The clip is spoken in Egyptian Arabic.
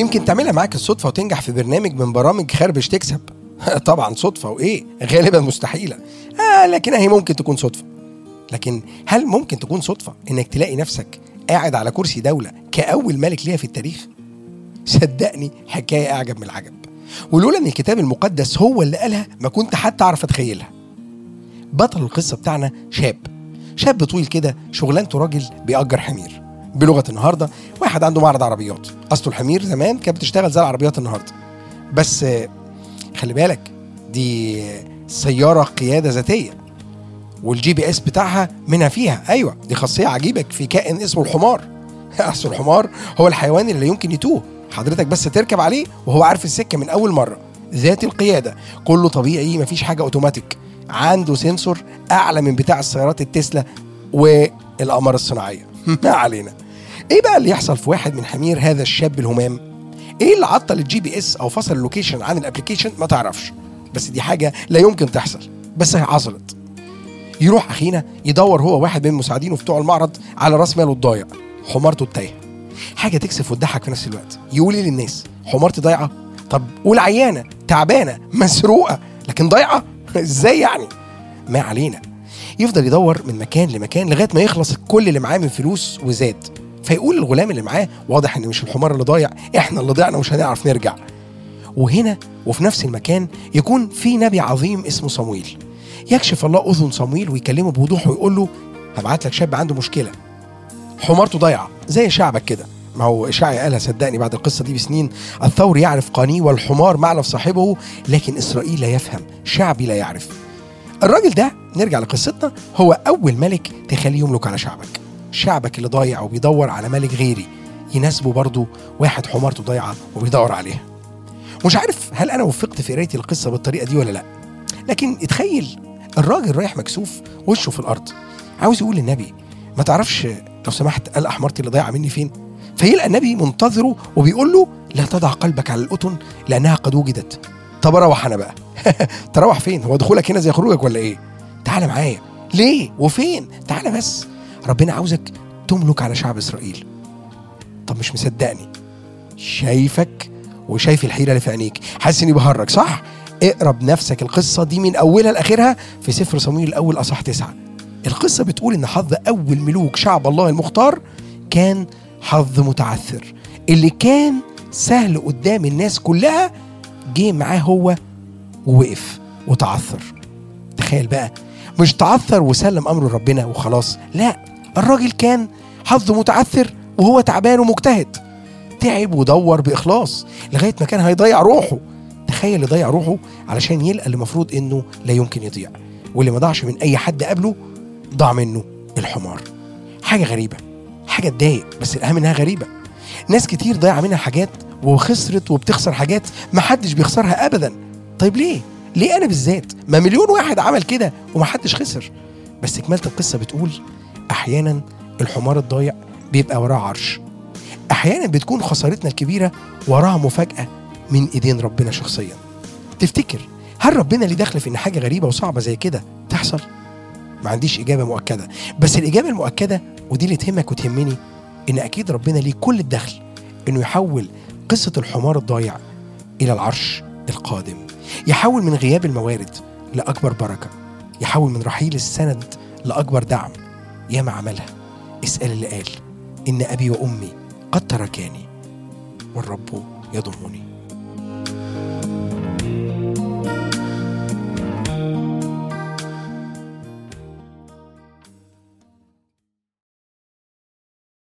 يمكن تعملها معاك الصدفه وتنجح في برنامج من برامج خربش تكسب طبعا صدفه وايه غالبا مستحيله آه لكنها هي ممكن تكون صدفه لكن هل ممكن تكون صدفه انك تلاقي نفسك قاعد على كرسي دوله كاول ملك ليها في التاريخ صدقني حكايه اعجب من العجب ولولا ان الكتاب المقدس هو اللي قالها ما كنت حتى اعرف اتخيلها بطل القصه بتاعنا شاب شاب طويل كده شغلانته راجل بيأجر حمير بلغه النهارده واحد عنده معرض عربيات اصله الحمير زمان كانت بتشتغل زي العربيات النهارده بس آه، خلي بالك دي سياره قياده ذاتيه والجي بي اس بتاعها منها فيها ايوه دي خاصيه عجيبه في كائن اسمه الحمار اصل الحمار هو الحيوان اللي لا يمكن يتوه حضرتك بس تركب عليه وهو عارف السكه من اول مره ذات القياده كله طبيعي مفيش حاجه اوتوماتيك عنده سنسور اعلى من بتاع السيارات التسلا والاقمار الصناعيه ما علينا ايه بقى اللي يحصل في واحد من حمير هذا الشاب الهمام ايه اللي عطل الجي بي اس او فصل اللوكيشن عن الابلكيشن ما تعرفش بس دي حاجه لا يمكن تحصل بس هي حصلت يروح اخينا يدور هو واحد من مساعدينه بتوع المعرض على راس ماله الضايع حمارته التايهه حاجه تكسف وتضحك في نفس الوقت يقول ايه للناس حمارتي ضايعه طب قول عيانه تعبانه مسروقه لكن ضايعه ازاي يعني ما علينا يفضل يدور من مكان لمكان لغايه ما يخلص كل اللي معاه من فلوس وزاد فيقول الغلام اللي معاه واضح ان مش الحمار اللي ضايع احنا اللي ضيعنا ومش هنعرف نرجع وهنا وفي نفس المكان يكون في نبي عظيم اسمه صمويل يكشف الله اذن صمويل ويكلمه بوضوح ويقول له هبعت لك شاب عنده مشكله حمارته ضايعه زي شعبك كده ما هو إشعيا قالها صدقني بعد القصة دي بسنين الثور يعرف قانيه والحمار معلف صاحبه لكن إسرائيل لا يفهم شعبي لا يعرف الراجل ده نرجع لقصتنا هو أول ملك تخليه يملك على شعبك شعبك اللي ضايع وبيدور على ملك غيري يناسبه برضه واحد حمارته ضايعة وبيدور عليها مش عارف هل أنا وفقت في قرايتي القصة بالطريقة دي ولا لأ لكن اتخيل الراجل رايح مكسوف وشه في الأرض عاوز يقول للنبي ما تعرفش لو سمحت قلق حمارتي اللي ضايعة مني فين فيلقى النبي منتظره وبيقول له لا تضع قلبك على الأتن لأنها قد وجدت طب أروح أنا بقى تروح فين هو دخولك هنا زي خروجك ولا إيه تعال معايا ليه وفين تعال بس ربنا عاوزك تملك على شعب إسرائيل طب مش مصدقني شايفك وشايف الحيرة اللي في عينيك حاسس إني بهرج صح اقرا بنفسك القصة دي من أولها لآخرها في سفر صمويل الأول أصح تسعة القصة بتقول إن حظ أول ملوك شعب الله المختار كان حظ متعثر اللي كان سهل قدام الناس كلها جه معاه هو ووقف وتعثر تخيل بقى مش تعثر وسلم امره لربنا وخلاص لا الراجل كان حظه متعثر وهو تعبان ومجتهد تعب ودور باخلاص لغايه ما كان هيضيع روحه تخيل يضيع روحه علشان يلقى اللي المفروض انه لا يمكن يضيع واللي ما ضاعش من اي حد قبله ضاع منه الحمار حاجه غريبه حاجه تضايق بس الاهم انها غريبه ناس كتير ضيع منها حاجات وخسرت وبتخسر حاجات ما حدش بيخسرها ابدا طيب ليه ليه انا بالذات ما مليون واحد عمل كده ومحدش خسر بس كمالة القصة بتقول احيانا الحمار الضايع بيبقى وراه عرش احيانا بتكون خسارتنا الكبيرة وراها مفاجأة من ايدين ربنا شخصيا تفتكر هل ربنا ليه دخل في ان حاجة غريبة وصعبة زي كده تحصل ما عنديش اجابة مؤكدة بس الاجابة المؤكدة ودي اللي تهمك وتهمني ان اكيد ربنا ليه كل الدخل انه يحول قصة الحمار الضايع الى العرش القادم يحول من غياب الموارد لاكبر بركة يحول من رحيل السند لاكبر دعم ياما عملها اسأل اللي قال ان ابي وامي قد تركاني والرب يضمني